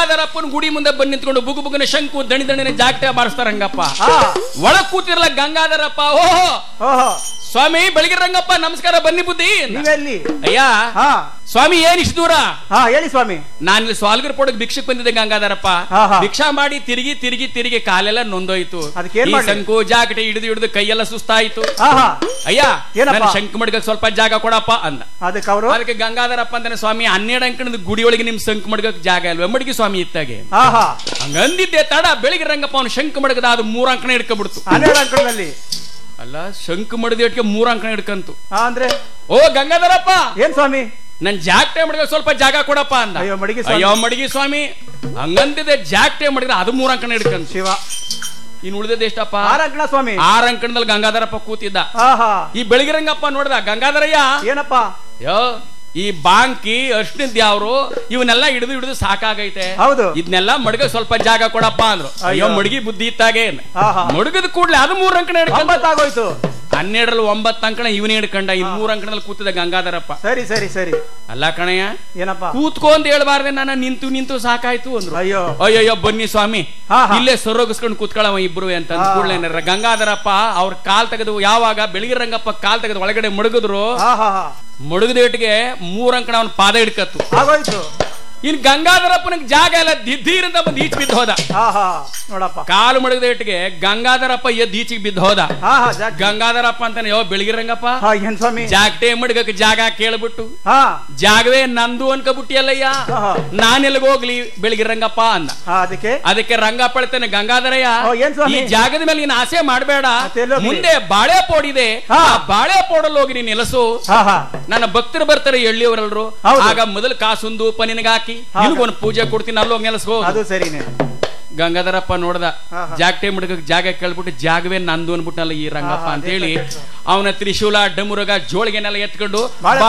ಗಂಗಾಧರಪ್ಪನ ಗುಡಿ ಮುಂದೆ ಬಂದು ನಿಂತ್ಕೊಂಡು ಬುಗು ಬುಗುನ ಶಂಕು ದಣಿ ದಣಿನ ಜಾಗಟೆ ಬಾರಿಸ್ತಾರ ರಂಗಪ್ಪ ಹಾ ಒಳಗ್ ಕೂತಿರಲ್ಲ ಗಂಗಾಧರಪ್ಪ ಓಹೋ ಓಹೋ ಸ್ವಾಮಿ ಬೆಳಗ್ಗೆ ರಂಗಪ್ಪ ನಮಸ್ಕಾರ ಬನ್ನಿ ಬುದ್ಧಿ ಅಂದ. ನೀವೆಲ್ಲಿ ಅಯ್ಯ ಹಾ ಸ್ವಾಮಿ ಏನ್ ಇಷ್ಟು ದೂರ ಹಾ ಹೇಳಿ ಸ್ವಾಮಿ ನಾನು ಇಲ್ಲಿ ಸ್ವಾಲ್ಗರ್ ಪೋಡಕ್ ಭಿಕ್ಷಕ್ ಬಂದಿದ್ದೆ ಗಂಗಾಧರಪ್ಪ ಹಾ, ಹಾ. ಭಿಕ್ಷಾ ಮಾಡಿ ತಿರುಗಿ ತಿರುಗಿ ತಿರುಗಿ ಕಾಲೆಲ್ಲ ನೊಂದೋಯ್ತು ಅದಕ್ಕೆ ಏನ್ ಈ ಮಾಡ್ಲಿ? ಶಂಕು ಜಾಗಟೆ ಹಿಡಿದು ಹಿಡಿದು ಕೈಯೆಲ್ಲ ಸುಸ್ತಾಯ್ತು ಹಾ ಹಾ ಅಯ್ಯ ಏನಪ್ಪ? ನನ್ನ ಶಂಕು ಮಡ್ಗಕ್ ಸ್ವಲ್ಪ ಜಾಗ ಕೊಡಪ್ಪ ಅಂದ ಅದಕ್ಕೆ ಅವರು ಅದಕ್ಕೆ ಗಂಗಾಧರಪ್ಪ ಅಂತಾನೆ ಸ್ವಾಮಿ ಹನ್ನೆರಡು ಅಂಕಣದ ಗುಡಿ ಒಳಗೆ ನಿಮ್ ಶಂಕು ಮಡ್ಗಕ್ ಜಾಗ ಇಲ್ವೇ ಮಡ್ಗಿ ಸ್ವಾಮಿ ಇತ್ತಾಗೆ ಹಾ ಹಾ ಹಂಗಂದಿದ್ದೆ ತಡ ಬೆಳಿಗ್ಗೆ ರಂಗಪ್ಪ ಅವನು ಶಂಕು ಮಡಗದ ಅದು ಮೂರ್ ಅಂಕಣ ಹಿಡ್ಕೊಬಿಡ್ತು ಹನ್ನೆರಡು ಅಂಕಣದಲ್ಲಿ ಅಲ್ಲ ಶಂಕು ಮಡದ ಇಟ್ಕೆ ಮೂರ್ ಅಂಕಣ ಹಿಡ್ಕಂತು ಹಾ ಅಂದ್ರೆ ಓ ಗಂಗಾಧರಪ್ಪ ಏನ್ ಸ್ವಾಮಿ ನನ್ ಜಾಗಟೆ ಮಡ್ಗ ಸ್ವಲ್ಪ ಜಾಗ ಕೊಡಪ್ಪ ಅಂದ ಅಯ್ಯೋ, ಮಡಗಿ ಸ್ವಾಮಿ. ಅಯ್ಯೋ ಮಡಗಿ ಸ್ವಾಮಿ ಹಂಗಂದಿದೆ ಜಾಗಟೆ ಮಡಗಿದ್ರೆ ಅದು ಮೂರ್ ಅಂಕಣ ಹಿಡ್ಕಂತು ಶಿವ ಇನ್ ಉಳಿದದ ಎಷ್ಟಪ್ಪ ಆರ್ ಅಂಕಣ ಸ್ವಾಮಿ ಆರ್ ಅಂಕಣದಲ್ಲಿ ಗಂಗಾಧರಪ್ಪ ಕೂತಿದ್ದ ಹಾ ಹಾ ಈ ಬೆಳಗಿರಂಗಪ್ಪ ನೋಡ್ದ ಗಂಗಾಧರಯ್ಯ ಏನಪ್ಪ ಯೋ ಈ ಬಾಂಕಿ ಅರ್ಶಿನಿದ್ ಯಾವ್ರು ಇವನ್ನೆಲ್ಲ ಹಿಡಿದು ಹಿಡಿದು ಸಾಕಾಗೈತೆ ಹೌದು. ಇದನ್ನೆಲ್ಲ ಮಡಗ ಸ್ವಲ್ಪ ಜಾಗ ಕೊಡಪ್ಪ ಅಂದ್ರು ಅಯ್ಯೋ ಅಯ್ಯೋ. ಮಡಗಿ ಬುದ್ಧಿ ಇತ್ತಾಗೆ ಹಾ, ಹಾ. ಮಡಗದ ಕೂಡ್ಲೆ ಅದು ಮೂರ್ ಅಂಕಣ ಹಿಡ್ಕೊಂಡ ಒಂಬತ್ತಾಗೋಯ್ತು ಹನ್ನೆರಡರಲ್ಲಿ ಒಂಬತ್ತು ಅಂಕಣ ಇವನೇ ಹಿಡ್ಕೊಂಡ ಇನ್ ಮೂರ್ ಅಂಕಣದಲ್ಲಿ ಕೂತಿದ್ದ ಗಂಗಾಧರಪ್ಪ ಸರಿ ಸರಿ ಸರಿ ಅಲ್ಲ ಕಣಯ್ಯ ಏನಪ್ಪ ಕೂತ್ಕೋ ಅಂತ ಹೇಳ್ಬಾರ್ದೆ ನಾನು ನಿಂತು ನಿಂತು ಸಾಕಾಯ್ತು ಅಂದ್ರು ಅಯ್ಯೋ ಅಯ್ಯಯ್ಯೋ ಬನ್ನಿ ಸ್ವಾಮಿ ಹಾ, ಹಾ. ಇಲ್ಲೇ ಸೊರಗಿಸ್ಕೊಂಡು ಕೂತ್ಕೊಳ್ಳವ ಇಬ್ರು ಅಂತ ಹಾ. ಕೂಡಲೇ ಗಂಗಾಧರಪ್ಪ ಅವ್ರ ಕಾಲ್ ತೆಗೆದು ಯಾವಾಗ ಬೆಳಗ್ಗೆ ರಂಗಪ್ಪ ಕಾಲ್ ತೆಗೆದು ಒಳಗಡೆ ಮಡಗಿದ್ರು ಹಾ ಹಾ ಹಾ ಮಡಗದೇಟಿಗೆ ಮೂರ್ ಅಂಕಣ ಅವನ ಪಾದ ಹಿಡ್ಕತ್ತು ಆಗೋಯ್ತು ಇನ್ ಗಂಗಾಧರಪ್ಪನಿಗೆ ಜಾಗ ಎಲ್ಲ ದಿದ್ದೀರಿಂದ ಬಂದು ಈಚ್ ಬಿದ್ದು ಹೋದ ಹಾ ಹಾ ನೋಡಪ್ಪ ಕಾಲು ಮಡಗದೇಟಿಗೆ ಗಂಗಾಧರಪ್ಪ ಎದ್ದು ಈಚಿಗೆ ಬಿದ್ದು ಹೋದ ಹಾ ಹಾ ಜಾಗ ಗಂಗಾಧರಪ್ಪ ಅಂತಾನೆ ಯೋ ಬೆಳಗ್ಗೆ ರಂಗಪ್ಪ ಹಾ ಏನ್ ಸ್ವಾಮಿ ಜಾಗಟೆ ಮಡಗಕ್ಕೆ ಜಾಗ ಕೇಳ್ಬಿಟ್ಟು ಹಾ ಜಾಗವೇ ನಂದು ಅನ್ಕಬಿಟ್ಟಿಯಲ್ಲಯ್ಯ ಹಾ, ಹಾ. ನಾನೆಲ್ಗ ಹೋಗ್ಲಿ ಬೆಳಗ್ಗೆ ರಂಗಪ್ಪ ಅಂದ ಹಾ ಅದಕ್ಕೆ ಅದಕ್ಕೆ ರಂಗಪ್ಪ ಹೇಳ್ತಾನೆ ಗಂಗಾಧರಯ್ಯ ಓ, ಏನ್ ಸ್ವಾಮಿ? ಈ ಜಾಗದ ಮೇಲೆ ನೀನು ಆಸೆ ಮಾಡಬೇಡ ಮತ್ತೆ ಎಲ್ಲಿ ಹೋಗ್ಲಿ? ಮುಂದೆ ಬಾಳೆ ಪೋಡಿದೆ ಹಾ. ಆ ಬಾಳೆ ಪೋಡಲ್ಲಿ ಹೋಗಿ ನೀನು ನೆಲಸು ಹಾ ಹಾ ನನ್ನ ಭಕ್ತರು ಬರ್ತಾರೆ ಎಳ್ಳಿಯವರೆಲ್ಲರು ಹೌದು. ಆಗ ಮೊದಲು ಕಾಸುಂದು ಉಪ ನಿನಗಾಕಿ ಹಾ. ನಿನಗೊಂದು ಪೂಜೆ ಕೊಡ್ತೀನಿ ಅಲ್ಲೋಗಿ ನೆಲೆಸ್ಕೋ ಅದು ಸರಿನೇ ಗಂಗಾಧರಪ್ಪ ನೋಡ್ದ ಹಾ, ಹಾ. ಜಾಗಟೆ ಮುಡ್ಕ ಜಾಗ ಕೇಳ್ಬಿಟ್ಟು ಜಾಗವೇ ನಂದು ಅನ್ಬಿಟ್ನಲ್ಲ ಈ ರಂಗಪ್ಪ ಹಾ, ಹಾ, ಅಂತ ಹೇಳಿ ಅದೇ ಕರೆಕ್ಟ್. ಅವನ ತ್ರಿಶೂಲ ಡಮುರಗ ಜೋಳಿಗೆನೆಲ್ಲ ಎತ್ಕೊಂಡು ಬಾಳೆ